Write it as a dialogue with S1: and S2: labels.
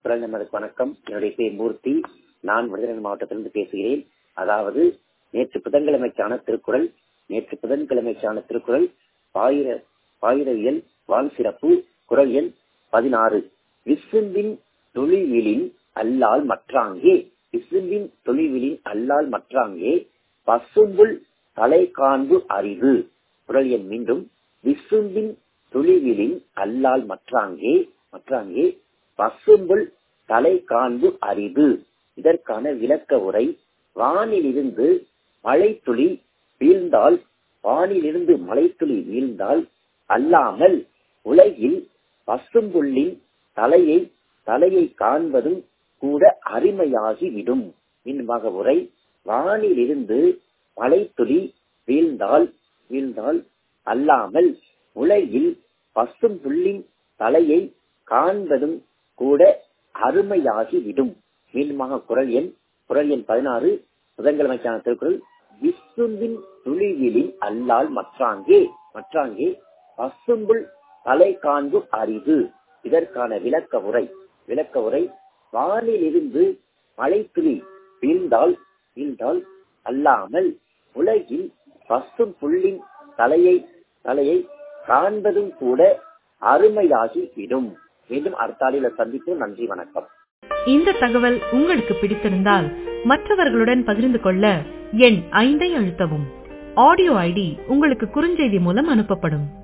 S1: குரல் நமதுக்கு வணக்கம் என்னுடைய பேர் மூர்த்தி நான் விருதுநகர் மாவட்டத்திலிருந்து பேசுகிறேன் அதாவது நேற்று புதன்கிழமைக்கான திருக்குறள் நேற்று புதன்கிழமைக்கான திருக்குறள் பாயிர பாயிரவியல் வான் சிறப்பு குரல் எண் பதினாறு விசும்பின் தொழிலின் அல்லால் மற்றாங்கே விசும்பின் தொழிலின் அல்லால் மற்றாங்கே பசும்புல் தலை காண்பு அறிவு குரல் எண் மீண்டும் விசும்பின் துளிவிலின் அல்லால் மற்றாங்கே மற்றாங்கே பசும்புல் தலை காண்பு அறிவு இதற்கான விளக்க உரை வானிலிருந்து மழைத்துளி வீழ்ந்தால் வானிலிருந்து மழைத்துளி வீழ்ந்தால் அல்லாமல் உலகில் பசும்புள்ளின் தலையை தலையை காண்பதும் கூட அருமையாகிவிடும் மீண்டுமாக உரை வானிலிருந்து மழைத்துளி வீழ்ந்தால் வீழ்ந்தால் அல்லாமல் உலகில் பசும் புள்ளின் தலையை காண்பதும் கூட அருமையாகிவிடும் மீண்டுமாக குரல் எண் குரல் எண் பதினாறு புதன்கிழமைக்கான திருக்குறள் விசும்பின் துளிவிலின் அல்லால் மற்றாங்கே மற்றாங்கே பசும்புல் தலை காண்பு அறிவு இதற்கான விளக்க உரை விளக்க உரை வானிலிருந்து மழைத்துளி வீழ்ந்தால் வீழ்ந்தால் அல்லாமல் உலகில் பசும் புள்ளின் தலையை தலையை காண்பதும் கூட அருமையாகி விடும் மீண்டும் அடுத்த ஆளில சந்திப்போம் நன்றி வணக்கம்
S2: இந்த தகவல் உங்களுக்கு பிடித்திருந்தால் மற்றவர்களுடன் பகிர்ந்து கொள்ள எண் ஐந்தை அழுத்தவும் ஆடியோ ஐடி உங்களுக்கு குறுஞ்செய்தி மூலம் அனுப்பப்படும்